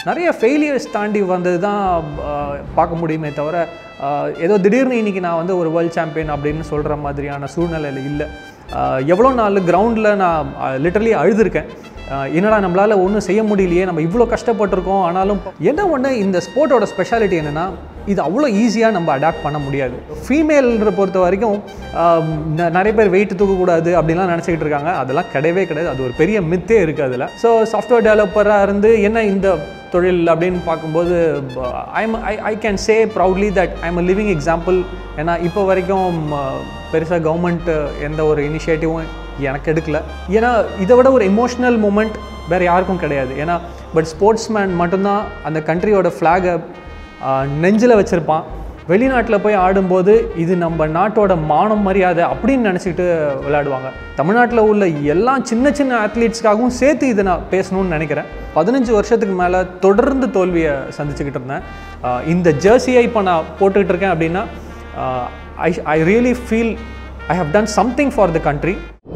நிறைய ஃபெயிலியர்ஸ் தாண்டி வந்தது தான் பார்க்க முடியுமே தவிர ஆஹ், ஏதோ திடீர்னு இன்னைக்கு நான் வந்து ஒரு வேர்ல்ட் சாம்பியன் அப்படின்னு சொல்கிற மாதிரியான சூழ்நிலையில் இல்லை எவ்வளோ நாள் கிரவுண்டில் நான் லிட்டரலி அழுதுருக்கேன் ஆஹ் என்னடா நம்மளால் ஒன்றும் செய்ய முடியலையே நம்ம இவ்வளோ கஷ்டப்பட்டிருக்கோம் ஆனாலும் என்ன ஒன்று இந்த ஸ்போர்ட்டோட ஸ்பெஷாலிட்டி என்னென்னா இது அவ்வளோ ஈஸியாக நம்ம அடாப்ட் பண்ண முடியாது ஃபீமேல்ன்ற பொறுத்த வரைக்கும் ஆஹ் ந- நிறைய பேர் வெயிட் தூக்கக்கூடாது அப்படின்லாம் நினச்சிக்கிட்டு இருக்காங்க அதெல்லாம் கிடையவே கிடையாது அது ஒரு பெரிய மித்தே இருக்குது அதில் ஸோ சாஃப்ட்வேர் டெவலப்பராக இருந்து என்ன இந்த தொழில் அப்படின்னு பார்க்கும்போது I'm I I can say proudly that I'm a living example ஏன்னா இப்போ வரைக்கும் பெருசாக கவர்மெண்ட் எந்த ஒரு இனிஷியேட்டிவும் எனக்கு எடுக்கல ஏன்னா இதை விட ஒரு எமோஷ்னல் மூமெண்ட் வேறு யாருக்கும் கிடையாது ஏன்னா பட் ஸ்போர்ட்ஸ்மேன் மட்டும்தான் அந்த கண்ட்ரியோட ஃப்ளாகை நெஞ்சில் வச்சுருப்பான் வெளிநாட்டில் போய் ஆடும்போது இது நம்ம நாட்டோட மானம் மரியாதை அப்படின்னு நினச்சிக்கிட்டு விளையாடுவாங்க தமிழ்நாட்டில் உள்ள எல்லா சின்ன சின்ன அத்லீட்ஸ்க்காகவும் சேர்த்து இதை நான் பேசணும்னு நினைக்கிறேன் பதினஞ்சு வருஷத்துக்கு மேலே தொடர்ந்து தோல்வியை சந்திச்சுக்கிட்டு இருந்தேன் ஆஹ் இந்த ஜெர்சியை இப்போ நான் போட்டுக்கிட்டு இருக்கேன் அப்படின்னா I I really feel I have done something for the country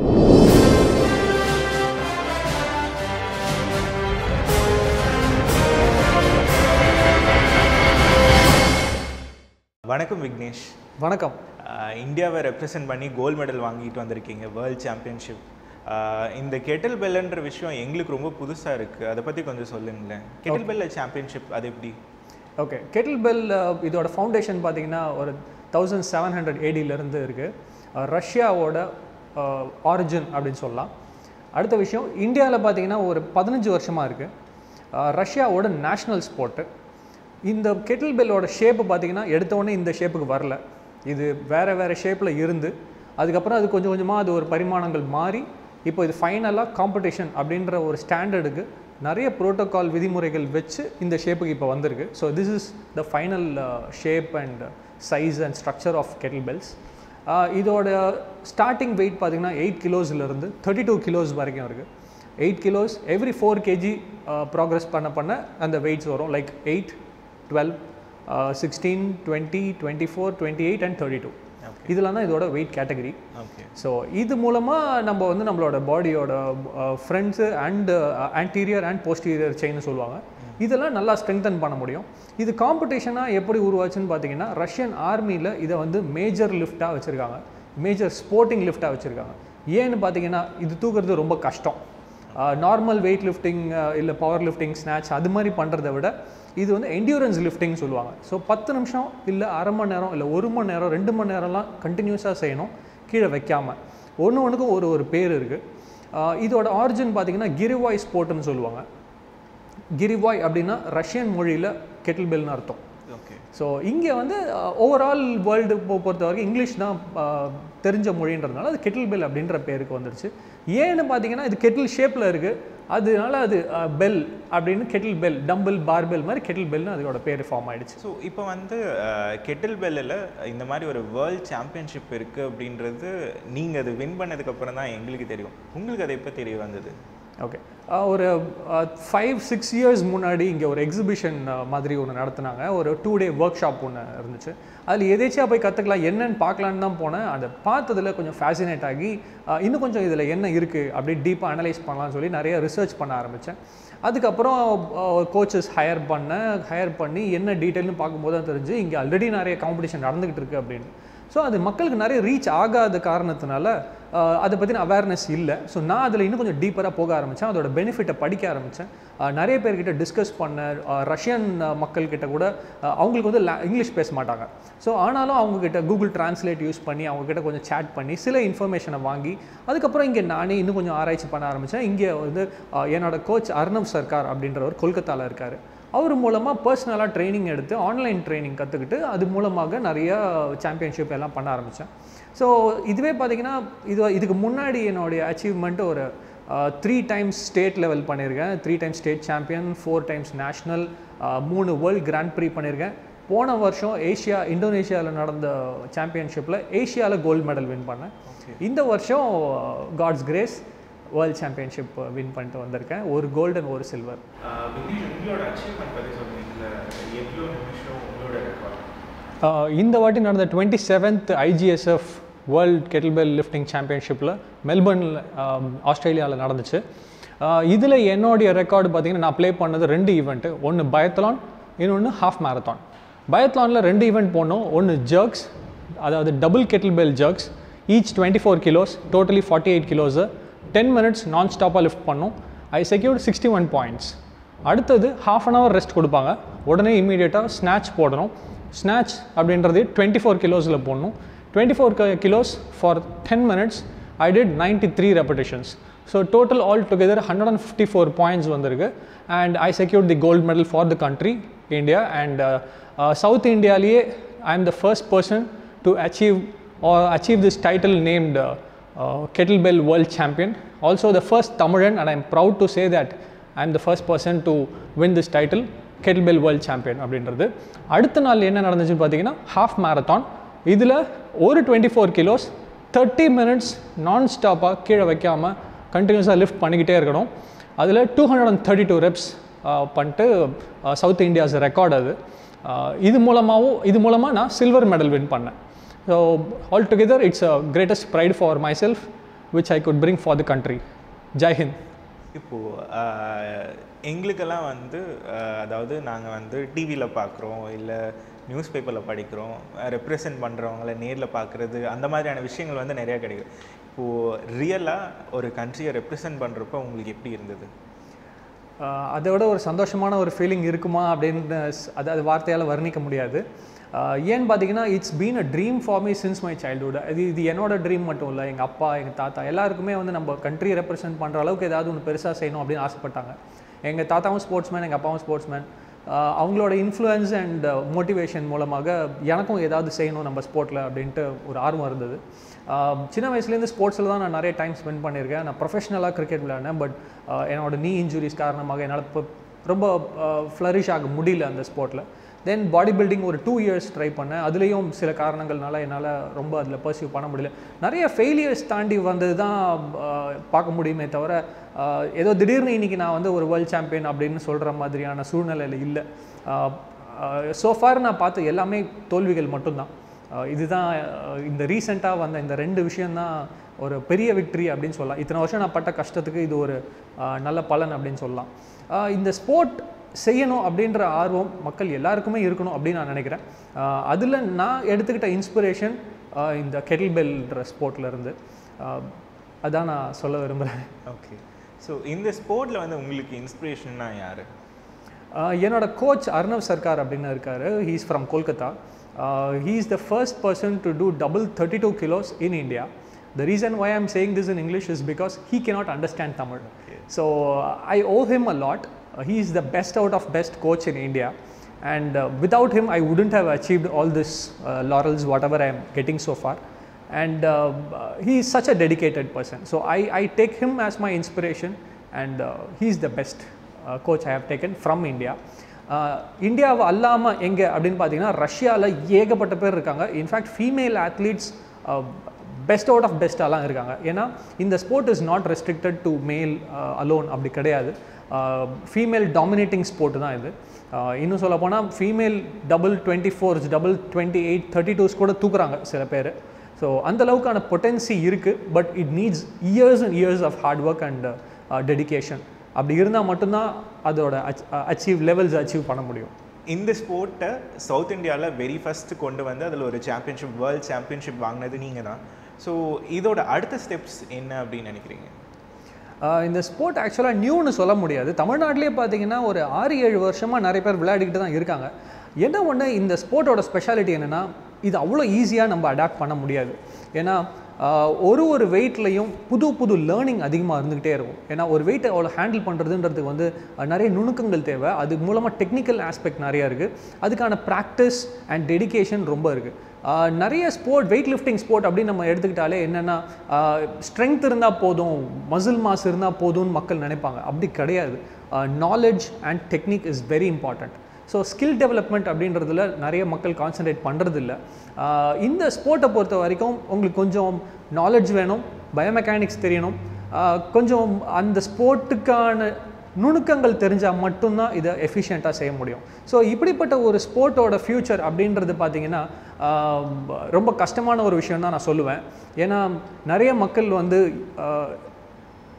வணக்கம் விக்னேஷ் வணக்கம் ஆஹ் இந்தியாவை ரெப்ரசன்ட் பண்ணி கோல்டு மெடல் வாங்கிட்டு வந்திருக்கீங்க வேர்ல்ட் சாம்பியன்ஷிப் இந்த கெட்டில் பெல்லுன்ற விஷயம் எங்களுக்கு ரொம்ப புதுசாக இருக்குது அதை பற்றி கொஞ்சம் சொல்லுங்களேன் கெட்டில் பெல்ல சாம்பியன்ஷிப் அது எப்படி ஓகே கெட்டில் பெல் இதோட ஃபவுண்டேஷன் பார்த்தீங்கன்னா ஒரு தௌசண்ட் செவன் ஹண்ட்ரட் ஏடியிலேருந்து இருக்குது ரஷ்யாவோட ஆரிஜின் அப்படின்னு சொல்லலாம் அடுத்த விஷயம் இந்தியாவில் பார்த்தீங்கன்னா ஒரு பதினஞ்சு வருஷமாக இருக்குது ரஷ்யாவோட நேஷ்னல் ஸ்போர்ட்டு இந்த கெட்டில் பெல்லோட ஷேப்பு பார்த்தீங்கன்னா எடுத்த உடனே இந்த ஷேப்புக்கு வரல இது வேறு வேறு ஷேப்பில் இருந்து அதுக்கப்புறம் அது கொஞ்சம் கொஞ்சமாக அது ஒரு பரிமாணங்கள் மாறி இப்போ இது ஃபைனலாக காம்படிஷன் அப்படின்ற ஒரு ஸ்டாண்டர்டுக்கு நிறைய புரோட்டோகால் விதிமுறைகள் வச்சு இந்த ஷேப்புக்கு இப்போ வந்திருக்கு so this is the final shape and size and structure of kettle bells இதோட ஸ்டார்டிங் வெயிட் பார்த்தீங்கன்னா எயிட் கிலோஸ்லேருந்து தேர்ட்டி டூ கிலோஸ் வரைக்கும் இருக்குது eight kilos every four KG progress பண்ண பண்ண அந்த வெயிட்ஸ் வரும் like eight twelve sixteen twenty twenty four twenty eight and thirty two இதெல்லாம் தான் இதோட வெயிட் கேட்டகரி ஓகே ஸோ இது மூலமாக நம்ம வந்து நம்மளோட பாடியோட fronts and anterior and posterior செயின்னு சொல்லுவாங்க இதெல்லாம் நல்லா ஸ்ட்ரெங்தன் பண்ண முடியும் இது காம்படிஷனாக எப்படி உருவாச்சுன்னு பார்த்தீங்கன்னா ரஷ்யன் ஆர்மியில் இதை வந்து மேஜர் லிஃப்டாக வச்சுருக்காங்க மேஜர் ஸ்போர்ட்டிங் லிஃப்டாக வச்சுருக்காங்க ஏன்னு பார்த்தீங்கன்னா இது தூக்குறது ரொம்ப கஷ்டம் நார்மல் வெயிட் லிஃப்டிங் இல்லை பவர் லிஃப்டிங் ஸ்நாட்ச் அது மாதிரி பண்ணுறத விட இது வந்து என்டியூரன்ஸ் லிஃப்டிங் சொல்லுவாங்க ஸோ பத்து நிமிஷம் இல்லை அரை மணி நேரம் இல்லை ஒரு மணி நேரம் ரெண்டு மணி நேரம்லாம் கண்டினியூஸாக செய்யணும் கீழே வைக்காமல் ஒன்று ஒன்றுக்கும் ஒரு ஒரு பேர் இருக்குது இதோட ஆரிஜின் பார்த்தீங்கன்னா கிரிவாய் ஸ்போர்ட்னு சொல்லுவாங்க கிரிவாய் அப்படின்னா ரஷ்யன் மொழியில் கெட்டில் பெல்னு அர்த்தம் ஓகே ஸோ இங்கே வந்து ஓவரால் வேர்ல்டு பொறுத்த வரைக்கும் இங்கிலீஷ் தான் அஹ், தெரிஞ்ச மொழின்றதுனால அது கெட்டில் பெல் அப்படின்ற பேருக்கு வந்துருச்சு ஏன்னு பார்த்தீங்கன்னா இது கெட்டில் ஷேப்பில் இருக்குது அதனால அது பெல் அப்படின்னு கெட்டில் பெல் டம்பிள் பார்பெல் மாதிரி கெட்டில் பெல்னு அதோட பேர் ஃபார்ம் ஆயிடுச்சு ஸோ இப்போ வந்து கெட்டில் பெல்லில் இந்த மாதிரி ஒரு வேர்ல்ட் சாம்பியன்ஷிப் இருக்குது அப்படின்றது நீங்கள் அது வின் பண்ணதுக்கப்புறம் தான் எங்களுக்கு தெரியும் உங்களுக்கு அது எப்போ தெரிய வந்தது ஓகே ஒரு ஃபைவ் சிக்ஸ் இயர்ஸ் முன்னாடி இங்கே ஒரு எக்ஸிபிஷன் மாதிரி ஒன்று நடத்துனாங்க ஒரு டூ டே ஒர்க் ஷாப் ஒன்று இருந்துச்சு அதில் எதேச்சியாக போய் கற்றுக்கலாம் என்னன்னு பார்க்கலான்னு தான் போனேன் அதை பார்த்ததில் கொஞ்சம் ஃபேசினேட் ஆகி அஹ், இன்னும் கொஞ்சம் இதில் என்ன இருக்குது அப்படி டீப்பாக அனலைஸ் பண்ணலாம்னு சொல்லி நிறைய ரிசர்ச் பண்ண ஆரம்பித்தேன் அதுக்கப்புறம் கோச்சஸ் ஹையர் பண்ணேன் ஹையர் பண்ணி என்ன டீட்டெயில்னு பார்க்கும்போது தான் தெரிஞ்சு இங்கே ஆல்ரெடி நிறைய காம்படிஷன் நடந்துக்கிட்டு இருக்கு அப்படின்னு ஸோ அது மக்களுக்கு நிறைய ரீச் ஆகாத காரணத்தினால அஹ், அதை பற்றின அவேர்னஸ் இல்லை ஸோ நான் அதில் இன்னும் கொஞ்சம் டீப்பராக போக ஆரம்பித்தேன் அதோட பெனிஃபிட்டை படிக்க ஆரம்பித்தேன் நிறைய பேர்கிட்ட டிஸ்கஸ் பண்ண அஹ், ரஷ்யன் அஹ், மக்கள்கிட்ட கூட அஹ், அவங்களுக்கு வந்து la- இங்கிலீஷ் பேச மாட்டாங்க ஸோ ஆனாலும் அவங்கக்கிட்ட கூகுள் டிரான்ஸ்லேட் யூஸ் பண்ணி அவங்கக்கிட்ட கொஞ்சம் சேட் பண்ணி சில இன்ஃபர்மேஷனை வாங்கி அதுக்கப்புறம் இங்கே நானே இன்னும் கொஞ்சம் ஆராய்ச்சி பண்ண ஆரம்பித்தேன் இங்கே வந்து அஹ், என்னோட கோச் அர்ணவ் சர்க்கார் அப்படின்றவர் கொல்கத்தாவில் இருக்கார் அவர் மூலமாக பர்சனலாக ட்ரைனிங் எடுத்து ஆன்லைன் ட்ரைனிங் கற்றுக்கிட்டு அது மூலமாக நிறைய சாம்பியன்ஷிப் எல்லாம் பண்ண ஆரம்பித்தேன் ஸோ இதுவே பார்த்தீங்கன்னா இது இதுக்கு முன்னாடி என்னுடைய அச்சீவ்மெண்ட்டு ஒரு த்ரீ டைம்ஸ் ஸ்டேட் லெவல் பண்ணியிருக்கேன் three times state champion four times national மூணு வேர்ல்ட் கிராண்ட் ப்ரீ பண்ணியிருக்கேன் போன வருஷம் ஏஷியா இந்தோனேஷியாவில் நடந்த சாம்பியன்ஷிப்பில் ஏஷியாவில் கோல்டு மெடல் வின் பண்ணேன் இந்த வருஷம் God's grace world championship win பண்ணிட்டு வந்திருக்கேன் ஒரு கோல்டன் ஒரு சில்வர் உங்களோட அச்சீவ்மெண்ட் பற்றி சொல்லுவீங்களா எவ்வளோ நிமிஷம் உங்களோட ரெக்கார்ட் ஆஹ் இந்த வாட்டி நடந்த twenty seventh IGSF world kettlebell lifting சாம்பியன்ஷிப்பில் மெல்பர்னில் ஆஸ்திரேலியாவில் நடந்துச்சு இதில் என்னுடைய ரெக்கார்டு பார்த்தீங்கன்னா நான் ப்ளே பண்ணது ரெண்டு ஈவெண்ட்டு ஒன்று பயத்லான் இன்னொன்று ஹாஃப் மேரத்தான் பயத்லானில் ரெண்டு ஈவெண்ட் போனோம் ஒன்று ஜர்க்ஸ் அதாவது double kettle bell jerks each twenty four kilos totally forty eight kilos ten minutes நான் ஸ்டாப்பாக லிஃப்ட் பண்ணோம் I secured sixty one points அடுத்தது ஹாஃப் அன் ஹவர் ரெஸ்ட் கொடுப்பாங்க உடனே இமீடியட்டாக ஸ்நாச் போடணும் ஸ்நாச் அப்படின்றது டுவெண்ட்டி ஃபோர் கிலோஸில் போடணும் twenty four kilos for ten minutes I did ninety three repetitions so total all together hundred and fifty four points வந்திருக்கு and I secured the gold medal for the country India and south இந்தியாலேயே I am the first person to achieve or achieve this title named kettlebell world champion also the first tamilan and i'm proud to say that i'm the first person to win this title kettlebell world champion அப்படின்றது அடுத்த நாள் என்ன நடந்துச்சுன்னு பார்த்தீங்கன்னா half marathon இதில் ஒரு twenty four kilos thirty minutes நான் ஸ்டாப்பாக கீழே வைக்காமல் கண்டினியூஸாக லிஃப்ட் பண்ணிக்கிட்டே இருக்கணும் அதில் two hundred and thirty two reps பண்ணிட்டு சவுத் இந்தியாஸ் ரெக்கார்ட் அது Uh, இது மூலமாகவும் இது மூலமாக நான் சில்வர் மெடல் வின் பண்ணேன் so altogether it's a greatest pride for myself which I could bring for the country Jai Hind இப்போது எங்களுக்கெல்லாம் வந்து ஆஹ், அதாவது நாங்கள் வந்து டிவியில் பார்க்குறோம் இல்லை நியூஸ் பேப்பரில் படிக்கிறோம் ரெப்ரசன்ட் பண்ணுறவங்கள நேரில் பார்க்குறது அந்த மாதிரியான விஷயங்கள் வந்து நிறையா கிடைக்குது இப்போது ரியலாக ஒரு கண்ட்ரியை ரெப்ரசன்ட் பண்ணுறப்போ உங்களுக்கு எப்படி இருந்தது ஆஹ் அதை விட ஒரு சந்தோஷமான ஒரு ஃபீலிங் இருக்குமா அப்படின்னு ஸ்- அது அது வார்த்தையால் வர்ணிக்க முடியாது ஆஹ் ஏன்னு பார்த்தீங்கன்னா it's been a dream for me since my childhood இது இது என்னோட ட்ரீம் மட்டும் இல்லை எங்கள் அப்பா எங்கள் தாத்தா எல்லாருக்குமே வந்து நம்ம கண்ட்ரி ரெப்ரசென்ட் பண்ணுற அளவுக்கு ஏதாவது ஒன்று பெருசாக செய்யணும் அப்படின்னு ஆசைப்பட்டாங்க எங்கள் தாத்தாவும் ஸ்போர்ட்ஸ்மேன் எங்கள் அப்பாவும் ஸ்போர்ட்ஸ்மேன் அவங்களோட இன்ஃப்ளூயன்ஸ் அண்ட் மோட்டிவேஷன் மூலமாக எனக்கும் ஏதாவது செய்யணும் நம்ம ஸ்போர்ட்டில் அப்படின்ட்டு ஒரு ஆர்வம் இருந்தது ஆஹ் சின்ன வயசுலேருந்து ஸ்போர்ட்ஸில் தான் நான் நிறைய டைம் ஸ்பெண்ட் பண்ணியிருக்கேன் நான் ப்ரொஃபஷனலாக கிரிக்கெட் விளையாடினேன் பட் என்னோட நீ இன்ஜுரிஸ் காரணமாக என்னால் இப்போ ரொம்ப ஃப்ளரிஷ் ஆக முடியல அந்த ஸ்போர்ட்டில் தென் பாடி பில்டிங் ஒரு டூ இயர்ஸ் ட்ரை பண்ணேன் அதுலேயும் சில காரணங்கள்னால என்னால் ரொம்ப அதில் பர்சியூ பண்ண முடியல நிறைய ஃபெயிலியர்ஸ் தாண்டி வந்தது தான் ஆஹ் பார்க்க முடியுமே தவிர ஆஹ் ஏதோ திடீர்னு இன்னைக்கு நான் வந்து ஒரு வேர்ல்ட் சாம்பியன் அப்படின்னு சொல்கிற மாதிரியான சூழ்நிலையில் இல்லை சோஃபார் நான் பார்த்த எல்லாமே தோல்விகள் மட்டும்தான் ஆஹ் இதுதான் ஆஹ் இந்த ரீசெண்டாக வந்த இந்த ரெண்டு விஷயந்தான் ஒரு பெரிய விக்ட்ரி அப்படின்னு சொல்லலாம் இத்தனை வருஷம் நான் பட்ட கஷ்டத்துக்கு இது ஒரு ஆஹ் நல்ல பலன் அப்படின்னு சொல்லலாம் ஆஹ் இந்த ஸ்போர்ட் செய்யணும் அப்படின்ற ஆர்வம் மக்கள் எல்லாருக்குமே இருக்கணும் அப்படின்னு நான் நினைக்கிறேன் அதில் நான் எடுத்துக்கிட்ட இன்ஸ்பிரேஷன் இந்த கெட்டில் பெல்ன்ற ஸ்போர்ட்ல இருந்து ஆஹ் அதான் நான் சொல்ல விரும்புகிறேன் ஓகே ஸோ இந்த ஸ்போர்ட்டில் வந்து உங்களுக்கு இன்ஸ்பிரேஷன்னா யார் ஆஹ் என்னோட கோச் அர்ணவ் சர்க்கார் அப்படின்னு இருக்காரு he is from Kolkata he is the first person to do double thirty two kilos in India the reason why I'm saying this in English is because he cannot understand Tamil so I owe him a lot he is the best out of best coach in india and uh, without him i wouldn't have achieved all this uh, laurels whatever i am getting so far and uh, he is such a dedicated person so i, I take him as my inspiration and uh, he is the best uh, coach i have taken from india இந்தியாவை அல்லாமல் எங்கே அப்படின்னு பார்த்தீங்கன்னா ரஷ்யாவில் ஏகப்பட்ட பேர் இருக்காங்க in fact female athletes best out of பெஸ்ட்டாலாம் இருக்காங்க ஏன்னா இந்த sport is not restricted to male alone அப்படி கிடையாது ஃபீமேல் டாமினேட்டிங் ஸ்போர்ட் தான் இது ஆஹ் இன்னும் சொல்ல போனால் female double twenty fours double twenty eight thirty twos கூட தூக்குறாங்க சில பேர் ஸோ அந்த அளவுக்கான பொட்டன்சி இருக்குது but it needs years and years of hard work and dedication அப்படி இருந்தால் மட்டும்தான் அதோட அச்சீவ் லெவல்ஸ் அச்சீவ் பண்ண முடியும் இந்த ஸ்போர்ட்டை சவுத் இந்தியாவில் வெரி ஃபஸ்ட்டு கொண்டு வந்து அதில் ஒரு சாம்பியன்ஷிப் வேர்ல்ட் சாம்பியன்ஷிப் வாங்கினது நீங்கள் தான் ஸோ இதோட அடுத்த ஸ்டெப்ஸ் என்ன அப்படின்னு நினைக்கிறீங்க ஆஹ் இந்த ஸ்போர்ட் ஆக்சுவலாக நியூன்னு சொல்ல முடியாது தமிழ்நாட்டிலே பார்த்தீங்கன்னா ஒரு ஆறு ஏழு வருஷமாக நிறைய பேர் விளையாடிக்கிட்டு தான் இருக்காங்க என்ன ஒன்று இந்த ஸ்போர்ட்டோட ஸ்பெஷாலிட்டி என்னென்னா இது அவ்வளோ ஈஸியாக நம்ம அடாப்ட் பண்ண முடியாது ஏன்னா ஆஹ் ஒரு ஒரு வெயிட்லையும் புது புது லேர்னிங் அதிகமாக இருந்துக்கிட்டே இருக்கும் ஏன்னா ஒரு வெயிட்டை அவ்வளோ ஹேண்டில் பண்ணுறதுன்றதுக்கு வந்து அஹ், நிறைய நுணுக்கங்கள் தேவை அது மூலமாக டெக்னிக்கல் ஆஸ்பெக்ட் நிறையா இருக்குது அதுக்கான ப்ராக்டிஸ் அண்ட் டெடிகேஷன் ரொம்ப இருக்குது நிறைய ஸ்போர்ட் வெயிட் லிஃப்டிங் ஸ்போர்ட் அப்படின்னு நம்ம எடுத்துக்கிட்டாலே என்னென்னா ஸ்ட்ரென்த் இருந்தால் போதும் மசில் மாஸ் இருந்தால் போதும்னு மக்கள் நினைப்பாங்க அப்படி கிடையாது knowledge and technique is very important so skill development அப்படின்றதுல நிறைய மக்கள் கான்சன்ட்ரேட் பண்ணுறதில்ல இந்த ஸ்போர்ட்டை பொறுத்த வரைக்கும் உங்களுக்கு கொஞ்சம் நாலேஜ் வேணும் பயோமெக்கானிக்ஸ் தெரியணும் ஆஹ் கொஞ்சம் அந்த ஸ்போர்ட்டுக்கான நுணுக்கங்கள் தெரிஞ்சால் மட்டும்தான் இதை எஃபிஷியண்ட்டாக செய்ய முடியும் ஸோ இப்படிப்பட்ட ஒரு ஸ்போர்ட்டோட ஃப்யூச்சர் அப்படின்றது பார்த்தீங்கன்னா ஆஹ் ரொம்ப கஷ்டமான ஒரு விஷயம் தான் நான் சொல்லுவேன் ஏன்னா நிறைய மக்கள் வந்து ஆஹ்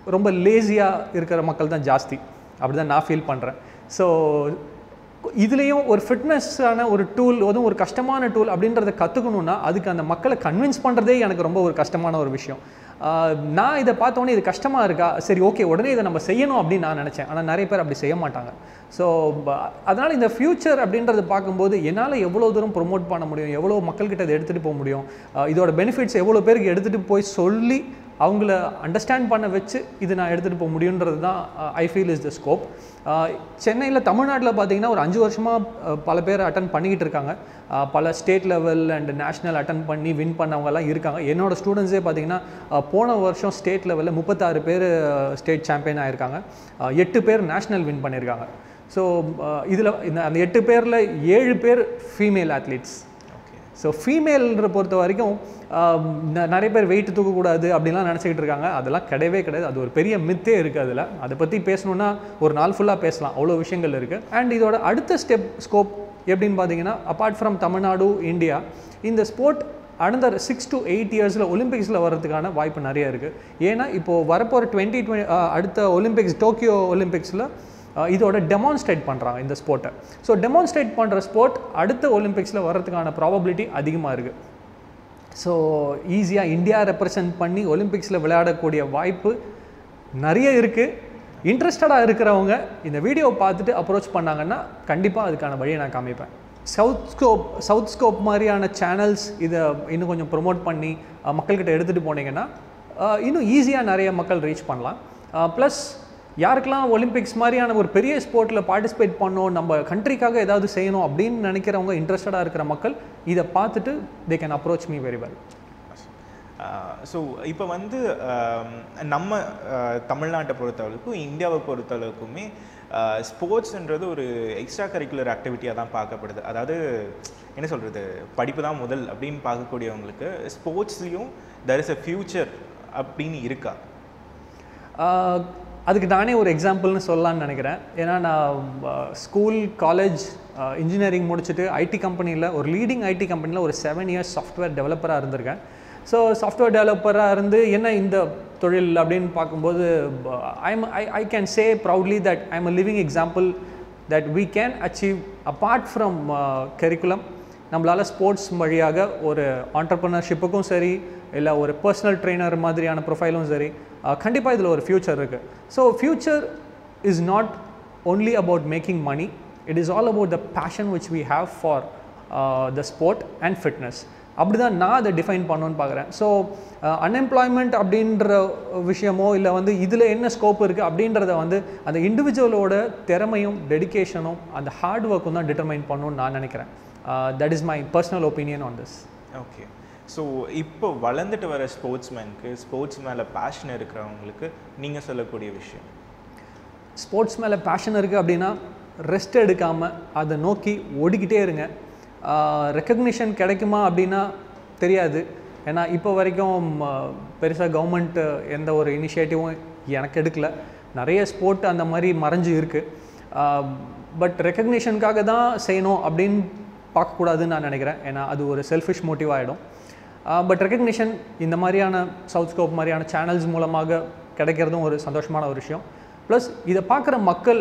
ரொம்ப லேசியாக இருக்கிற மக்கள் தான் ஜாஸ்தி அப்படி தான் நான் ஃபீல் பண்ணுறேன் ஸோ இதுலேயும் ஒரு ஃபிட்னஸ்ஸான ஒரு டூல் அதுவும் ஒரு கஷ்டமான டூல் அப்படின்றத கற்றுக்கணுன்னா அதுக்கு அந்த மக்களை கன்வின்ஸ் பண்ணுறதே எனக்கு ரொம்ப ஒரு கஷ்டமான ஒரு விஷயம் ஆஹ் நான் இதை பார்த்தோன்னே இது கஷ்டமாக இருக்கா சரி ஓகே உடனே இதை நம்ம செய்யணும் அப்படின்னு நான் நினச்சேன் ஆனால் நிறைய பேர் அப்படி செய்ய மாட்டாங்க ஸோ அதனால் இந்த ஃப்யூச்சர் அப்படின்றத பார்க்கும்போது என்னால் எவ்வளோ தூரம் ப்ரொமோட் பண்ண முடியும் எவ்வளோ மக்கள்கிட்ட இதை எடுத்துகிட்டு போக முடியும் ஆஹ் இதோட பெனிஃபிட்ஸ் எவ்வளோ பேருக்கு எடுத்துகிட்டு போய் சொல்லி அவங்கள அண்டர்ஸ்டாண்ட் பண்ண வச்சு இது நான் எடுத்துகிட்டு போக முடியுன்றது தான் I feel is the scope சென்னையில் தமிழ்நாட்டில் பார்த்தீங்கன்னா ஒரு அஞ்சு வருஷமாக பல பேர் அட்டன் பண்ணிக்கிட்டு இருக்காங்க அஹ் பல state level and national attend பண்ணி வின் பண்ணவங்கலாம் இருக்காங்க என்னோட ஸ்டூடெண்ட்ஸே பார்த்தீங்கன்னா அஹ் போன வருஷம் ஸ்டேட் லெவலில் முப்பத்தாறு பேர் ஸ்டேட் சாம்பியன் ஆயிருக்காங்க அஹ் எட்டு பேர் நேஷ்னல் வின் பண்ணியிருக்காங்க ஸோ இதில் இந்த அந்த எட்டு பேரில் ஏழு பேர் ஃபீமேல் அத்லீட்ஸ் ஓகே ஸோ ஃபீமேல்ன்ற பொறுத்த வரைக்கும் ஆம், ந- நிறைய பேர் வெயிட் தூக்கக்கூடாது அப்படின்லாம் நினச்சிக்கிட்டு இருக்காங்க அதெல்லாம் கிடையவே கிடையாது அது ஒரு பெரிய மித்தே இருக்குது அதில் அதை பற்றி பேசணுன்னா ஒரு நாள் ஃபுல்லாக பேசலாம் அவ்வளோ விஷயங்கள் இருக்குது அண்ட் இதோட அடுத்த ஸ்டெப் ஸ்கோப் எப்படின்னு பார்த்தீங்கன்னா அப்பார்ட் ஃப்ரம் தமிழ்நாடு இந்தியா இந்த ஸ்போர்ட் அடுத்த சிக்ஸ் to எயிட் இயர்ஸில் ஒலிம்பிக்ஸில் வர்றதுக்கான வாய்ப்பு நிறைய இருக்குது ஏன்னா இப்போது வரப்போகிற டுவெண்ட்டி டுவெண்ட்டி அடுத்த ஒலிம்பிக்ஸ் டோக்கியோ ஒலிம்பிக்ஸில் அஹ் இதோட டெமான்ஸ்ட்ரேட் பண்ணுறாங்க இந்த ஸ்போர்ட்டை ஸோ டெமான்ஸ்ட்ரேட் பண்ணுற ஸ்போர்ட் அடுத்த ஒலிம்பிக்ஸில் வர்றதுக்கான ப்ராபபிலிட்டி அதிகமாக இருக்குது ஸோ ஈஸியாக இந்தியா ரெப்ரசன்ட் பண்ணி ஒலிம்பிக்ஸில் விளையாடக்கூடிய வாய்ப்பு நிறைய இருக்குது இன்ட்ரெஸ்டடாக இருக்கிறவங்க இந்த வீடியோவை பார்த்துட்டு அப்ரோச் பண்ணாங்கன்னா கண்டிப்பாக அதுக்கான வழியை நான் காமிப்பேன் சவுத் ஸ்கோப் சவுத் ஸ்கோப் மாதிரியான சேனல்ஸ் இதை இன்னும் கொஞ்சம் ப்ரொமோட் பண்ணி அஹ், மக்கள்கிட்ட எடுத்துகிட்டு போனீங்கன்னா அஹ், இன்னும் ஈஸியாக நிறைய மக்கள் ரீச் பண்ணலாம் ப்ளஸ் யாருக்கெல்லாம் ஒலிம்பிக்ஸ் மாதிரியான ஒரு பெரிய ஸ்போர்ட்டில் பார்ட்டிசிபேட் பண்ணணும் நம்ம கண்ட்ரிக்காக ஏதாவது செய்யணும் அப்படின்னு நினைக்கிறவங்க இன்ட்ரெஸ்டடாக இருக்கிற மக்கள் இதை பார்த்துட்டு they can approach me very well so இப்போ வந்து ஆம், நம்ம ஆஹ், தமிழ்நாட்டை பொறுத்தளவுக்கும் இந்தியாவை பொறுத்தளவுக்குமே ஸ்போர்ட்ஸ்ன்றது ஒரு எக்ஸ்ட்ரா கரிக்குலர் ஆக்டிவிட்டியாக தான் பார்க்கப்படுது அதாவது என்ன சொல்கிறது படிப்பு தான் முதல் அப்படின்னு பார்க்கக்கூடியவங்களுக்கு ஸ்போர்ட்ஸ்லேயும் தர் இஸ் அ ஃப்யூச்சர் அப்படின்னு இருக்கா ஆஹ் அதுக்கு நானே ஒரு எக்ஸாம்பிள்னு சொல்லலாம்னு நினைக்கிறேன் ஏன்னா நான் ஸ்கூல் காலேஜ் இன்ஜினியரிங் முடிச்சுட்டு ஐடி கம்பெனியில் ஒரு லீடிங் ஐடி கம்பெனியில் ஒரு செவன் இயர்ஸ் சாஃப்ட்வேர் டெவலப்பராக இருந்திருக்கேன் ஸோ சாஃப்ட்வேர் டெவலப்பராக இருந்து என்ன இந்த தொழில் அப்படின்னு பார்க்கும்போது I'm I I can say proudly that I am a living example that we can achieve apart from curriculum நம்மளால் ஸ்போர்ட்ஸ் வழியாக ஒரு ஆண்டர்ப்ரனர்ஷிப்புக்கும் சரி இல்லை ஒரு பர்சனல் ட்ரெயினர் மாதிரியான ப்ரொஃபைலும் சரி கண்டிப்பாக இதில் ஒரு ஃப்யூச்சர் இருக்குது so future is not only about making money it is all about the passion which we have for the sport and fitness அப்படி தான் நான் அதை டிஃபைன் பண்ணணும்னு பார்க்குறேன் ஸோ அன்எம்ப்ளாய்மெண்ட் அப்படின்ற விஷயமோ இல்லை வந்து இதில் என்ன ஸ்கோப் இருக்குது அப்படின்றத வந்து அந்த இண்டிவிஜுவலோட திறமையும் டெடிகேஷனும் அந்த ஹார்ட் ஒர்க்கும் தான் டிட்டர்மைன் பண்ணணும்னு நான் நினைக்கிறேன் that is my personal opinion on this okay so இப்போ வளர்ந்துட்டு வர ஸ்போர்ட்ஸ்மேனுக்கு ஸ்போர்ட்ஸ் மேலே பேஷன் இருக்கிறவங்களுக்கு நீங்கள் சொல்லக்கூடிய விஷயம் ஸ்போர்ட்ஸ் மேலே பேஷன் இருக்குது அப்படின்னா ரெஸ்ட் எடுக்காமல் அதை நோக்கி ஓடிக்கிட்டே இருங்க ரெக்கக்னிஷன் கிடைக்குமா அப்படின்னா தெரியாது ஏன்னா இப்போ வரைக்கும் பெருசாக கவர்மெண்ட் எந்த ஒரு இனிஷியேட்டிவும் எனக்கு எடுக்கல நிறைய ஸ்போர்ட் அந்த மாதிரி மறைஞ்சு இருக்குது பட் ரெக்கக்னிஷனுக்காக தான் செய்யணும் அப்படின்னு பார்க்கக்கூடாதுன்னு நான் நினைக்கிறேன் ஏன்னா அது ஒரு செல்ஃபிஷ் மோட்டிவ் ஆகிடும் பட் ரெக்கக்னிஷன் இந்த மாதிரியான சவுத் ஸ்கோப் மாதிரியான சேனல்ஸ் மூலமாக கிடைக்கிறதும் ஒரு சந்தோஷமான ஒரு விஷயம் ப்ளஸ் இதை பார்க்குற மக்கள்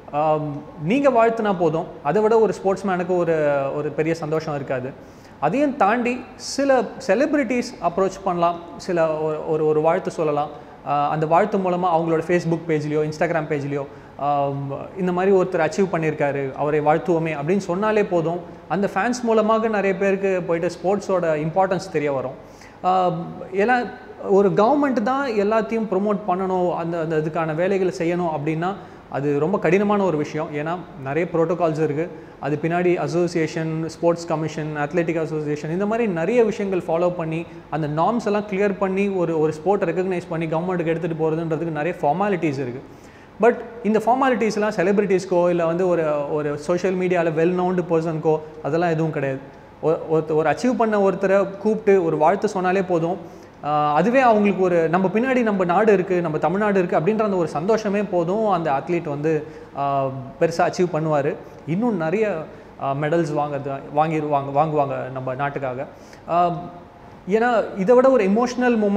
நீங்கள் வாழ்த்துனா போதும் அதை விட ஒரு ஸ்போர்ட்ஸ்மேனுக்கு ஒரு ஒரு பெரிய சந்தோஷம் இருக்காது அதையும் தாண்டி சில செலிப்ரிட்டிஸ் அப்ரோச் பண்ணலாம் சில ஒரு ஒரு ஒரு வாழ்த்து சொல்லலாம் ஆஹ் அந்த வாழ்த்து மூலமாக அவங்களோட ஃபேஸ்புக் பேஜ்லேயோ இன்ஸ்டாகிராம் பேஜ்லேயோ இந்த மாதிரி ஒருத்தர் அச்சீவ் பண்ணியிருக்காரு அவரை வாழ்த்துவோமே அப்படின்னு சொன்னாலே போதும் அந்த ஃபேன்ஸ் மூலமாக நிறைய பேருக்கு போயிட்டு ஸ்போர்ட்ஸோட இம்பார்ட்டன்ஸ் தெரிய வரும் ஆஹ் ஏன்னா ஒரு கவர்மெண்ட் தான் எல்லாத்தையும் ப்ரொமோட் பண்ணணும் அந்த அந்த இதுக்கான வேலைகளை செய்யணும் அப்படின்னா அது ரொம்ப கடினமான ஒரு விஷயம் ஏன்னா நிறைய ப்ரோட்டோகால்ஸ் இருக்குது அது பின்னாடி association sports commission athletic association இந்த மாதிரி நிறைய விஷயங்கள் ஃபாலோ பண்ணி அந்த நார்ம்ஸ் எல்லாம் கிளியர் பண்ணி ஒரு ஒரு ஸ்போர்ட்டை ரெக்கக்னைஸ் பண்ணி கவர்மெண்ட்டுக்கு எடுத்துகிட்டு போகிறதுன்றதுக்கு நிறைய ஃபார்மாலிட்டிஸ் இருக்குது பட் இந்த ஃபார்மாலிட்டிஸ்லாம் செலிபிரிட்டிஸ்க்கோ இல்லை வந்து ஒரு ஒரு சோஷியல் மீடியாவில் வெல் நவுண்டு பர்சனுக்கோ அதெல்லாம் எதுவும் கிடையாது ஒரு- ஒருத்த ஒரு அச்சீவ் பண்ண ஒருத்தரை கூப்பிட்டு ஒரு வாழ்த்து சொன்னாலே போதும் ஆஹ் அதுவே அவங்களுக்கு ஒரு நம்ம பின்னாடி நம்ம நாடு இருக்குது நம்ம தமிழ்நாடு இருக்குது அப்படின்ற அந்த ஒரு சந்தோஷமே போதும் அந்த அத்லீட் வந்து பெருசாக அச்சீவ் பண்ணுவார் இன்னும் நிறைய மெடல்ஸ் வாங்குறது வாங்கிடுவாங்க வாங்குவாங்க நம்ம நாட்டுக்காக ஆஹ் ஏன்னா இதை விட ஒரு எமோஷ்னல் மூமெண்ட்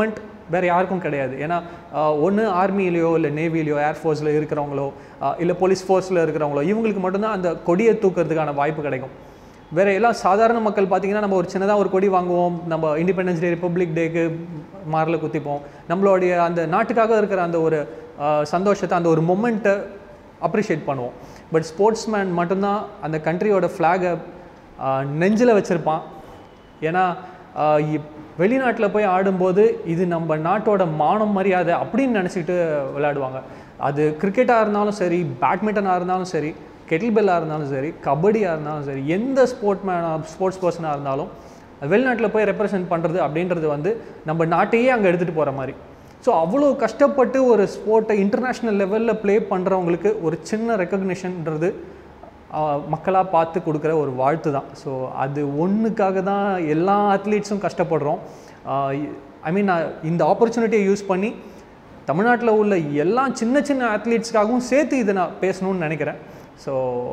வேறு யாருக்கும் கிடையாது ஏன்னா ஒன்று ஆர்மியிலையோ இல்லை நேவிலையோ ஏர்ஃபோர்ஸில் இருக்கிறவங்களோ இல்லை போலீஸ் ஃபோர்ஸில் இருக்கிறவங்களோ இவங்களுக்கு மட்டும்தான் அந்த கொடியை தூக்கிறதுக்கான வாய்ப்பு கிடைக்கும் வேற எல்லாம் சாதாரண மக்கள் பார்த்தீங்கன்னா நம்ம ஒரு சின்னதாக ஒரு கொடி வாங்குவோம் நம்ம இண்டிபெண்டன்ஸ் டே ரிப்பப்ளிக் டேக்கு மாரில் குத்திப்போம் நம்மளுடைய அந்த நாட்டுக்காக இருக்கிற அந்த ஒரு ஆஹ், சந்தோஷத்தை அந்த ஒரு மொமெண்ட்டை அப்ரிஷியேட் பண்ணுவோம் பட் ஸ்போர்ட்ஸ்மேன் மட்டும்தான் அந்த கண்ட்ரியோட ஃப்ளாகை நெஞ்சில் வச்சுருப்பான் ஏன்னா வெளிநாட்டில் போய் ஆடும்போது இது நம்ம நாட்டோட மானம் மரியாதை அப்படின்னு நினச்சிக்கிட்டு விளையாடுவாங்க அது கிரிக்கெட்டாக இருந்தாலும் சரி பேட்மிண்டனாக இருந்தாலும் சரி கெட்டில் பெல்லாக இருந்தாலும் சரி கபடியாக இருந்தாலும் சரி எந்த ஸ்போர்ட் மேன் ஸ்போர்ட்ஸ் பர்சனாக இருந்தாலும் வெளிநாட்டில் போய் ரெப்ரசன்ட் பண்ணுறது அப்படின்றது வந்து நம்ம நாட்டையே அங்கே எடுத்துகிட்டு போகிற மாதிரி ஸோ அவ்வளோ கஷ்டப்பட்டு ஒரு ஸ்போர்ட்டை இன்டர்நேஷ்னல் லெவலில் ப்ளே பண்ணுறவங்களுக்கு ஒரு சின்ன ரெக்கக்னிஷன்ன்றது மக்களாக பார்த்து கொடுக்குற ஒரு வாழ்த்து தான் ஸோ அது ஒன்றுக்காக தான் எல்லா அத்லீட்ஸும் கஷ்டப்படுறோம் ஐ மீன் இந்த ஆப்பர்ச்சுனிட்டியை யூஸ் பண்ணி தமிழ்நாட்டில் உள்ள எல்லா சின்ன சின்ன அத்லீட்ஸ்க்காகவும் சேர்த்து இதை நான் பேசணும்னு நினைக்கிறேன் ஸோ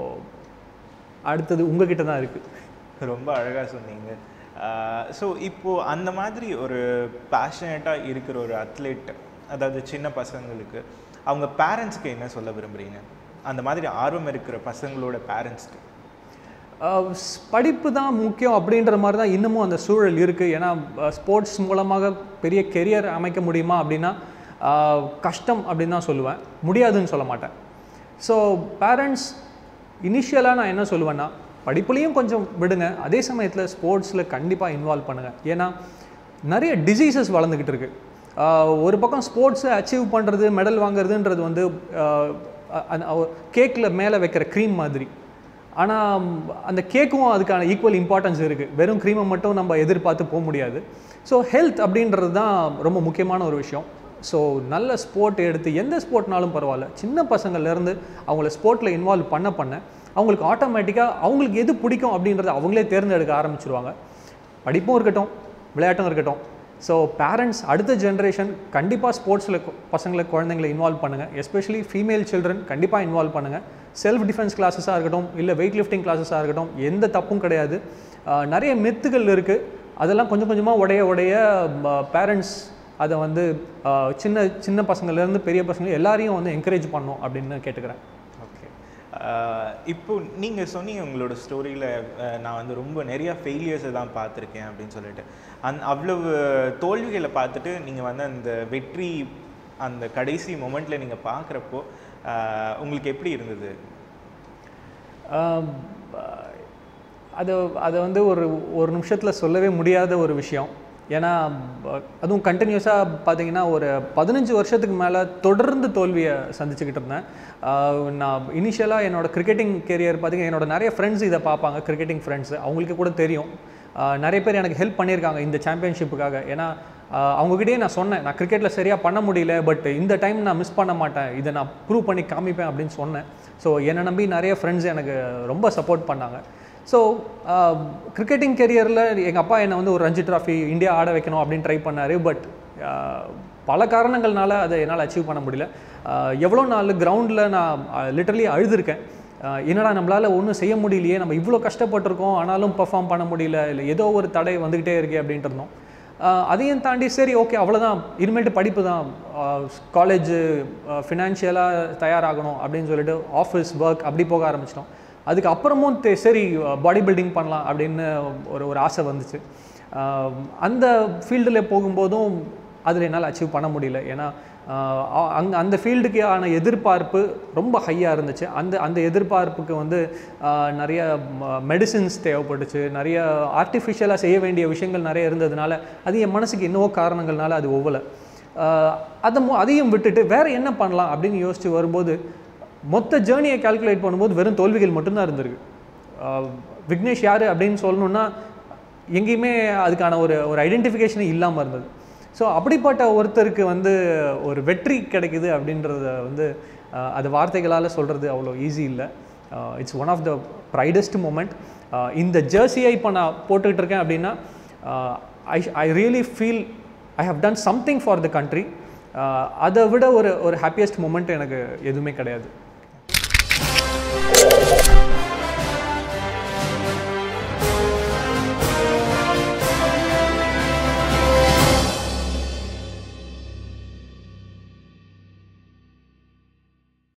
அடுத்தது உங்ககிட்ட தான் இருக்குது ரொம்ப அழகாக சொன்னீங்க ஸோ இப்போது அந்த மாதிரி ஒரு பேஷனேட்டாக இருக்கிற ஒரு அத்லெட் அதாவது சின்ன பசங்களுக்கு அவங்க பேரண்ட்ஸ்க்கு என்ன சொல்ல விரும்புகிறீங்க அந்த மாதிரி ஆர்வம் இருக்கிற பசங்களோட பேரண்ட்ஸ்க்கு அஹ் ஸ்- படிப்பு தான் முக்கியம் அப்படின்ற மாதிரி தான் இன்னமும் அந்த சூழல் இருக்குது ஏன்னா ஸ்போர்ட்ஸ் மூலமாக பெரிய கெரியர் அமைக்க முடியுமா அப்படின்னா அஹ், கஷ்டம் அப்படின்னு தான் சொல்லுவேன் முடியாதுன்னு சொல்ல மாட்டேன் ஸோ பேரண்ட்ஸ் இனிஷியலாக நான் என்ன சொல்லுவேன்னா படிப்புலேயும் கொஞ்சம் விடுங்க அதே சமயத்தில் ஸ்போர்ட்ஸில் கண்டிப்பாக இன்வால்வ் பண்ணுங்கள் ஏன்னா நிறைய டிசீசஸ் வளர்ந்துக்கிட்டு இருக்கு ஆஹ் ஒரு பக்கம் ஸ்போர்ட்ஸை அச்சீவ் பண்ணுறது மெடல் வாங்குறதுன்றது வந்து கேக்கில் மேலே வைக்கிற க்ரீம் மாதிரி ஆனால் அந்த கேக்கும் அதுக்கான ஈக்குவல் இம்பார்ட்டன்ஸ் இருக்குது வெறும் க்ரீமை மட்டும் நம்ம எதிர்பார்த்து போக முடியாது ஸோ ஹெல்த் அப்படின்றது தான் ரொம்ப முக்கியமான ஒரு விஷயம் ஸோ நல்ல ஸ்போர்ட் எடுத்து எந்த ஸ்போர்ட்னாலும் பரவாயில்ல சின்ன பசங்கள்லேருந்து அவங்கள ஸ்போர்ட்டில் இன்வால்வ் பண்ண பண்ண அவங்களுக்கு ஆட்டோமேட்டிக்காக அவங்களுக்கு எது பிடிக்கும் அப்படின்றத அவங்களே தேர்ந்தெடுக்க ஆரம்பிச்சிருவாங்க படிப்பும் இருக்கட்டும் விளையாட்டும் இருக்கட்டும் ஸோ பேரண்ட்ஸ் அடுத்த ஜென்ரேஷன் கண்டிப்பாக ஸ்போர்ட்ஸில் பசங்களை குழந்தைங்களை இன்வால்வ் பண்ணுங்கள் எஸ்பெஷலி ஃபீமேல் சில்ட்ரன் கண்டிப்பாக இன்வால்வ் பண்ணுங்கள் செல்ஃப் டிஃபென்ஸ் கிளாஸஸாக இருக்கட்டும் இல்லை வெயிட் லிஃப்டிங் கிளாஸஸாக இருக்கட்டும் எந்த தப்பும் கிடையாது ஆஹ் நிறைய மெத்துகள் இருக்குது அதெல்லாம் கொஞ்சம் கொஞ்சமாக உடைய உடைய பேரண்ட்ஸ் அதை வந்து ஆஹ் சின்ன சின்ன பசங்கள்லேருந்து பெரிய பசங்க எல்லாரையும் வந்து என்கரேஜ் பண்ணணும் அப்படின்னு கேட்டுக்கிறேன் ஓகே இப்போ நீங்கள் சொன்னீங்க உங்களோட ஸ்டோரியில் நான் வந்து ரொம்ப நிறைய ஃபெயிலியர்ஸை தான் பார்த்துருக்கேன் அப்படின்னு சொல்லிட்டு அந் அவ்வளவு தோல்விகளை பார்த்துட்டு நீங்கள் வந்து அந்த வெற்றி அந்த கடைசி மொமெண்ட்டில் நீங்கள் பார்க்குறப்போ உங்களுக்கு எப்படி இருந்தது ஆம், அது அதை வந்து ஒரு ஒரு நிமிஷத்தில் சொல்லவே முடியாத ஒரு விஷயம் ஏன்னா அஹ், அதுவும் கண்டினியூஸாக பார்த்தீங்கன்னா ஒரு பதினஞ்சு வருஷத்துக்கு மேலே தொடர்ந்து தோல்வியை சந்திச்சுக்கிட்டு இருந்தேன் ஆஹ், நான் இனிஷியலாக என்னோட கிரிக்கெட்டிங் கெரியர் பார்த்தீங்கன்னா என்னோட நிறைய ஃப்ரெண்ட்ஸ் இதை பார்ப்பாங்க கிரிக்கெட்டிங் ஃப்ரெண்ட்ஸ் அவங்களுக்கு கூட தெரியும் ஆஹ், நிறைய பேர் எனக்கு ஹெல்ப் பண்ணியிருக்காங்க இந்த சாம்பியன்ஷிப்புக்காக ஏன்னா ஆஹ், அவங்ககிட்டயே நான் சொன்னேன் நான் கிரிக்கெட்டில் சரியாக பண்ண முடியல பட் இந்த டைம் நான் மிஸ் பண்ண மாட்டேன் இதை நான் ப்ரூவ் பண்ணி காமிப்பேன் அப்படின்னு சொன்னேன் ஸோ என்னை நம்பி நிறைய ஃப்ரெண்ட்ஸ் எனக்கு ரொம்ப சப்போர்ட் பண்ணாங்க ஸோ கிரிக்கெட்டிங் கெரியரில் எங்கள் அப்பா என்னை வந்து ஒரு ரஞ்சி ட்ராஃபி இந்தியா ஆட வைக்கணும் அப்படின்னு ட்ரை பண்ணார் பட் பல காரணங்கள்னால அதை என்னால் அச்சீவ் பண்ண முடியல ஆஹ் எவ்வளோ நாள் கிரவுண்டில் நான் லிட்டரலி அழுதுருக்கேன் ஆஹ் என்னடா நம்மளால் ஒன்றும் செய்ய முடியலையே நம்ம இவ்வளோ கஷ்டப்பட்டிருக்கோம் ஆனாலும் பெர்ஃபார்ம் பண்ண முடியல இல்லை ஏதோ ஒரு தடை வந்துக்கிட்டே இருக்கே அப்படின்ட்டு இருந்தோம் ஆஹ் அதையும் தாண்டி சரி ஓகே அவ்வளோதான் இனிமேட்டு படிப்பு தான் காலேஜு ஃபினான்ஷியலாக தயாராகணும் அப்படின்னு சொல்லிட்டு ஆஃபீஸ் ஒர்க் அப்படி போக ஆரம்பிச்சிட்டோம் அதுக்கு அப்புறமும் தெ- சரி பாடி பில்டிங் பண்ணலாம் அப்படின்னு ஒரு ஒரு ஆசை வந்துச்சு ஆஹ் அந்த ஃபீல்டில் போகும்போதும் அதில் என்னால் அச்சீவ் பண்ண முடியல ஏன்னா அங்கே அந்த ஃபீல்டுக்கு ஆன எதிர்பார்ப்பு ரொம்ப ஹையாக இருந்துச்சு அந்த அந்த எதிர்பார்ப்புக்கு வந்து ஆஹ் நிறைய மெடிசின்ஸ் தேவைப்பட்டுச்சு நிறைய ஆர்டிஃபிஷியலாக செய்ய வேண்டிய விஷயங்கள் நிறைய இருந்ததுனால அது என் மனசுக்கு என்னவோ காரணங்கள்னால அது ஒவ்வொல அதை மு- அதையும் விட்டுட்டு வேற என்ன பண்ணலாம் அப்படின்னு யோசிச்சு வரும்போது மொத்த ஜேர்னியை கால்குலேட் பண்ணும்போது வெறும் தோல்விகள் மட்டும்தான் இருந்திருக்கு ஆஹ் விக்னேஷ் யார் அப்படின்னு சொல்லணும்னா எங்கேயுமே அதுக்கான ஒரு ஒரு ஐடென்டிஃபிகேஷனே இல்லாமல் இருந்தது ஸோ அப்படிப்பட்ட ஒருத்தருக்கு வந்து ஒரு வெற்றி கிடைக்குது அப்படின்றத வந்து ஆஹ் அது வார்த்தைகளால் சொல்கிறது அவ்வளோ ஈஸி இல்லை it's one of the proudest moment இந்த ஜெர்சியை இப்போ நான் போட்டுக்கிட்டு இருக்கேன் அப்படின்னா I I really feel I have done something for the country அதை விட ஒரு ஒரு ஹாப்பியஸ்ட் மூமெண்ட் எனக்கு எதுவுமே கிடையாது